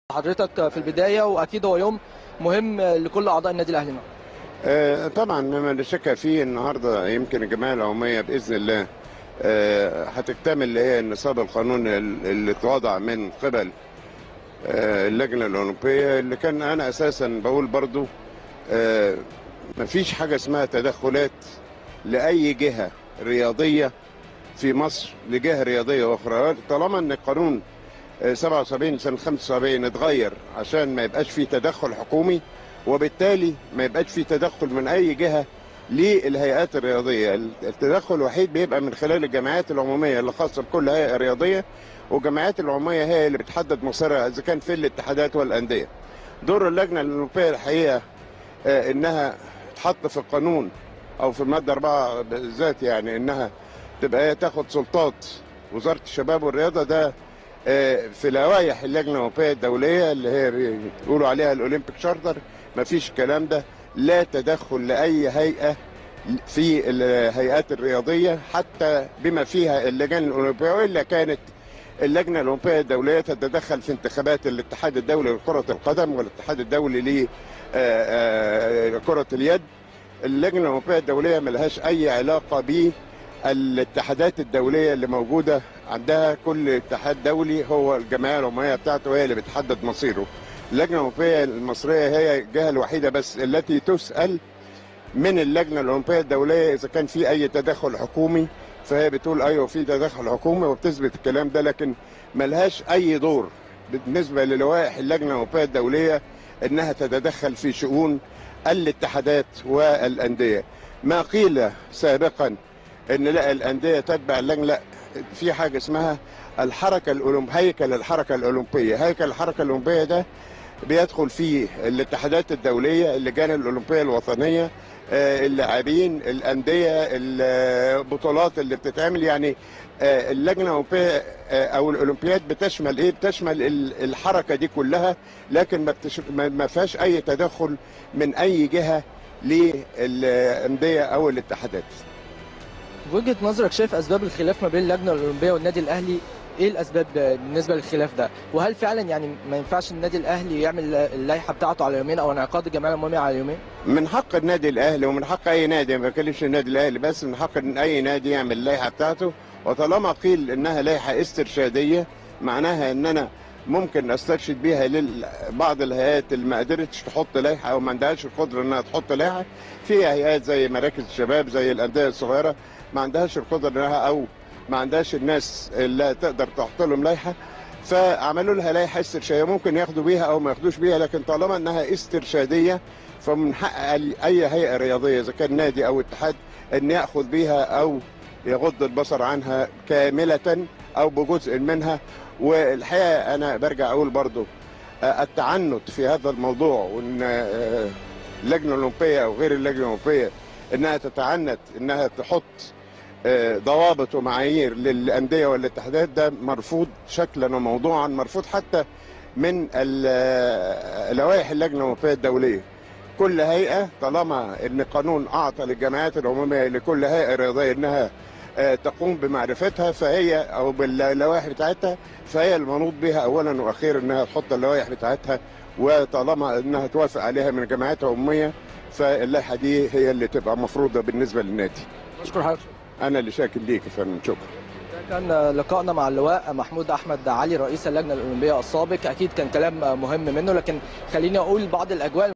حضرتك في البدايه واكيد هو يوم مهم لكل اعضاء النادي الاهلي آه، طبعا مما لا شك فيه النهارده يمكن الجمعيه العموميه باذن الله آه، هتكتمل اللي هي النصاب القانوني اللي اتوضع من قبل آه، اللجنه الاولمبيه اللي كان انا اساسا بقول برضو آه، مفيش حاجه اسمها تدخلات لاي جهه رياضيه في مصر لجهه رياضيه اخرى طالما ان القانون آه، 77 سنه 75 اتغير عشان ما يبقاش فيه تدخل حكومي وبالتالي ما يبقاش في تدخل من اي جهه للهيئات الرياضيه التدخل الوحيد بيبقى من خلال الجمعيات العموميه اللي خاصه بكل هيئه رياضيه والجمعيات العموميه هي اللي بتحدد مصيرها اذا كان في الاتحادات والانديه دور اللجنه الاولمبيه الحقيقه آه، انها تحط في القانون او في الماده 4 بالذات يعني انها تبقى هي تاخد سلطات وزاره الشباب والرياضه ده آه، في لوائح اللجنه الاولمبيه الدوليه اللي هي بيقولوا عليها الاولمبيك شارتر ما فيش الكلام ده لا تدخل لاي هيئه في الهيئات الرياضيه حتى بما فيها اللجان الاولمبيه والا كانت اللجنه الاولمبيه الدوليه تتدخل في انتخابات الاتحاد الدولي لكره القدم والاتحاد الدولي لكره اليد اللجنه الاولمبيه الدوليه ملهاش اي علاقه بالاتحادات الدوليه اللي موجوده عندها كل اتحاد دولي هو الجمعيه العموميه بتاعته هي اللي بتحدد مصيره اللجنه الاولمبيه المصريه هي الجهه الوحيده بس التي تسال من اللجنه الاولمبيه الدوليه اذا كان في اي تدخل حكومي فهي بتقول ايوه في تدخل حكومي وبتثبت الكلام ده لكن ملهاش اي دور بالنسبه للوائح اللجنه الاولمبيه الدوليه انها تتدخل في شؤون الاتحادات والانديه ما قيل سابقا ان لا الانديه تتبع اللجنه لا في حاجه اسمها الحركه الاولمبيه هيكل الحركه الاولمبيه هيكل الحركه الاولمبيه ده بيدخل فيه الاتحادات الدوليه اللجان الاولمبيه الوطنيه آه، اللاعبين الانديه البطولات اللي بتتعمل يعني آه، اللجنه الاولمبيه آه، او الاولمبياد بتشمل ايه بتشمل ال- الحركه دي كلها لكن ما, بتش... ما ما فيهاش اي تدخل من اي جهه للانديه او الاتحادات في وجهه نظرك شايف اسباب الخلاف ما بين اللجنه الاولمبيه والنادي الاهلي ايه الاسباب بالنسبه للخلاف ده وهل فعلا يعني ما ينفعش النادي الاهلي يعمل اللائحه بتاعته على يومين او انعقاد الجمعيه العموميه على يومين من حق النادي الاهلي ومن حق اي نادي ما بتكلمش النادي الاهلي بس من حق ان اي نادي يعمل اللائحه بتاعته وطالما قيل انها لائحه استرشاديه معناها ان انا ممكن استرشد بيها لبعض الهيئات اللي ما قدرتش تحط لائحه او ما عندهاش القدره انها تحط لائحه في هيئات زي مراكز الشباب زي الانديه الصغيره ما عندهاش القدره انها او ما عندهاش الناس اللي تقدر تحط لهم لائحه فعملوا لها لائحه استرشاديه ممكن ياخدوا بيها او ما ياخدوش بيها لكن طالما انها استرشاديه فمن حق اي هيئه رياضيه اذا كان نادي او اتحاد ان ياخذ بيها او يغض البصر عنها كامله او بجزء منها والحقيقه انا برجع اقول برضو آه، التعنت في هذا الموضوع وان آه، اللجنه الاولمبيه او غير اللجنه الاولمبيه انها تتعنت انها تحط آه، ضوابط ومعايير للانديه والاتحادات ده مرفوض شكلا وموضوعا مرفوض حتى من ال- آه، لوائح اللجنه الاولمبيه الدوليه كل هيئه طالما ان القانون اعطى للجمعيات العموميه لكل هيئه رياضيه انها آه، تقوم بمعرفتها فهي او باللوائح بتاعتها فهي المنوط بها اولا واخيرا انها تحط اللوائح بتاعتها وطالما انها توافق عليها من الجمعيات العموميه فاللائحه دي هي اللي تبقى مفروضه بالنسبه للنادي. بشكر حضرتك انا اللي شاكر ليك يا فندم شكرا. ده كان لقائنا مع اللواء محمود احمد علي رئيس اللجنه الاولمبيه السابق اكيد كان كلام مهم منه لكن خليني اقول بعض الاجواء